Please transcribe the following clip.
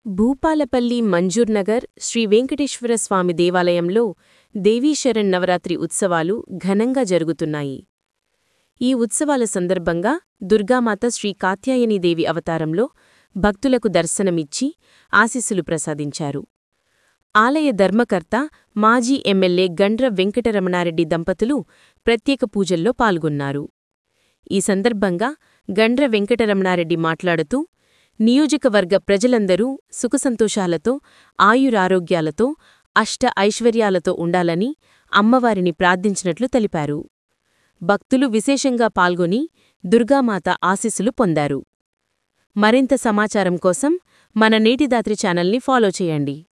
భూపాలపల్లి మంజూర్నగర్ శ్రీ వెంకటేశ్వర స్వామి దేవాలయంలో దేవీశరణ్ నవరాత్రి ఉత్సవాలు ఘనంగా జరుగుతున్నాయి ఈ ఉత్సవాల సందర్భంగా దుర్గామాత శ్రీ కాత్యాయనీదేవి అవతారంలో భక్తులకు దర్శనమిచ్చి ఆశీస్సులు ప్రసాదించారు ఆలయ ధర్మకర్త మాజీ ఎమ్మెల్యే గండ్ర వెంకటరమణారెడ్డి దంపతులు ప్రత్యేక పూజల్లో పాల్గొన్నారు ఈ సందర్భంగా గండ్ర వెంకటరమణారెడ్డి మాట్లాడుతూ నియోజకవర్గ ప్రజలందరూ సుఖసంతోషాలతో ఆయురారోగ్యాలతో అష్ట ఐశ్వర్యాలతో ఉండాలని అమ్మవారిని ప్రార్థించినట్లు తెలిపారు భక్తులు విశేషంగా పాల్గొని దుర్గామాత ఆశీస్సులు పొందారు మరింత సమాచారం కోసం మన నేటిదాత్రి ఛానల్ని ఫాలో చేయండి